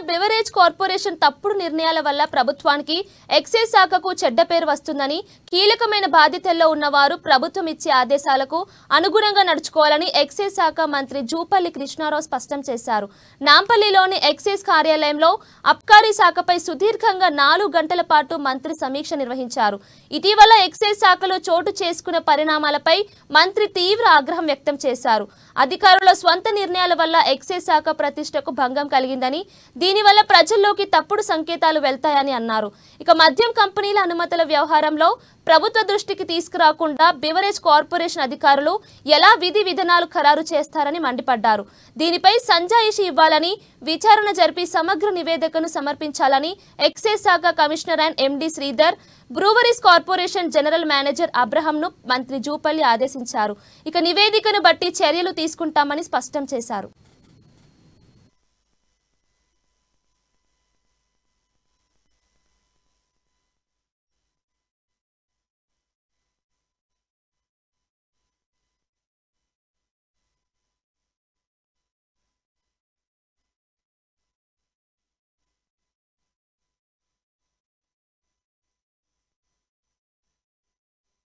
beverage corporation తప్పుడు నిర్ణయాల వల్ల ప్రభుత్వానికి ఎక్సైజ్ శాఖకు చెడ్డ పేరు వస్తుందని కీలకమైన బాధ్యతల్లో ఉన్నవారు ప్రభుత్వం ఇచ్చే ఆదేశాలకు అనుగుణంగా నడుచుకోవాలని ఎక్సైజ్ శాఖ మంత్రి జూపల్లి కృష్ణారావు స్పష్టం చేశారు నాంపల్లిలోని ఎక్సైజ్ కార్యాలయంలో అబ్కారీ శాఖపై సుదీర్ఘంగా నాలుగు గంటల పాటు మంత్రి సమీక్ష నిర్వహించారు ఇటీవల ఎక్సైజ్ శాఖలో చోటు చేసుకున్న పరిణామాలపై మంత్రి తీవ్ర ఆగ్రహం వ్యక్తం చేశారు అధికారుల స్వంత నిర్ణయాల వల్ల ఎక్సైజ్ శాఖ ప్రతిష్టకు భంగం కలిగిందని దీనివల్ల ప్రజల్లోకి తప్పుడు సంకేతాలు వెళ్తాయని అన్నారు ఇక మద్యం కంపెనీల అనుమతుల వ్యవహారంలో ప్రభుత్వ దృష్టికి తీసుకురాకుండా బివరేజ్ కార్పొరేషన్ అధికారులు ఎలా విధి విధానాలు ఖరారు చేస్తారని మండిపడ్డారు దీనిపై సంజాయిషి ఇవ్వాలని విచారణ జరిపి సమగ్ర నివేదికను సమర్పించాలని ఎక్సైజ్ శాఖ commissioner and MD Sridhar breweries corporation general manager అబ్రహంను మంత్రి జూపల్లి ఆదేశించారు ఇక నివేదికను బట్టి చర్యలు తీసుకుంటామని స్పష్టం చేశారు